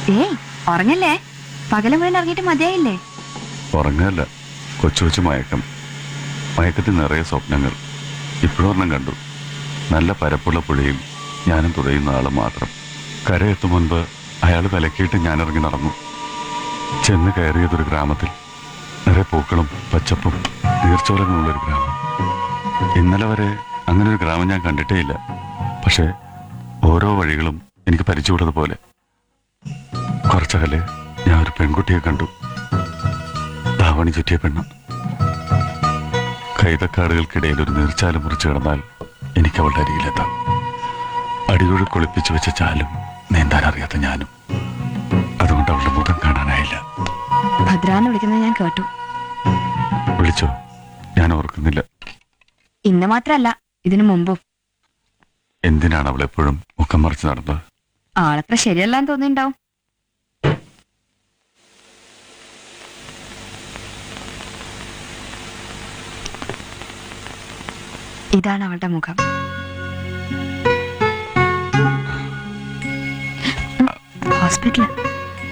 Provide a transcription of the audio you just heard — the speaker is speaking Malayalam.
ഏയ് ഉറങ്ങല്ലേ പകല് മുഴുവൻ ഇറങ്ങിയിട്ട് മതിയായില്ലേ ഉറങ്ങല്ല കൊച്ചു കൊച്ചു മയക്കം മയക്കത്തിൽ നിറയെ സ്വപ്നങ്ങൾ ഇപ്പോഴൊരെണ്ണം കണ്ടു നല്ല പരപ്പുള്ള പുഴയും ഞാനും തുടയുന്ന ആള് മാത്രം കരയെത്തും മുൻപ് അയാൾ വിലക്കിയിട്ട് ഞാൻ ഇറങ്ങി നടന്നു ചെന്ന് കയറിയതൊരു ഗ്രാമത്തിൽ നിറയെ പൂക്കളും പച്ചപ്പും നീർച്ചോലകളുള്ളൊരു ഗ്രാമം ഇന്നലെ വരെ അങ്ങനെ ഒരു ഗ്രാമം ഞാൻ കണ്ടിട്ടേയില്ല പക്ഷേ ഓരോ വഴികളും എനിക്ക് പരിചയമുള്ളതുപോലെ കുറച്ചകലെ ഞാൻ ഒരു പെൺകുട്ടിയെ കണ്ടു ധാവണി ചുറ്റിയ പെണ്ണ് കൈതക്കാടുകൾക്കിടയിൽ ഒരു നീർച്ചാല് മുറിച്ചു കിടന്നാൽ എനിക്ക് അവളുടെ അരികിലെത്താം അടിയോട് കുളിപ്പിച്ചു വെച്ച ചാലും നീന്താൻ അറിയാത്ത ഞാനും അതുകൊണ്ട് അവളുടെ മുഖം കാണാനായില്ല ഭദ്രാന്ന് വിളിക്കുന്നത് ഞാൻ കേട്ടു വിളിച്ചോ ഞാൻ ഓർക്കുന്നില്ല ഇന്ന് മാത്രല്ല ഇതിനു മുമ്പും എന്തിനാണ് അവൾ എപ്പോഴും മുഖം മറിച്ച് നടന്നത് ആളത്ര ശരിയല്ലാന്ന് തോന്നിണ്ടാവും ഇതാണ് അവളുടെ മുഖം ഹോസ്പിറ്റൽ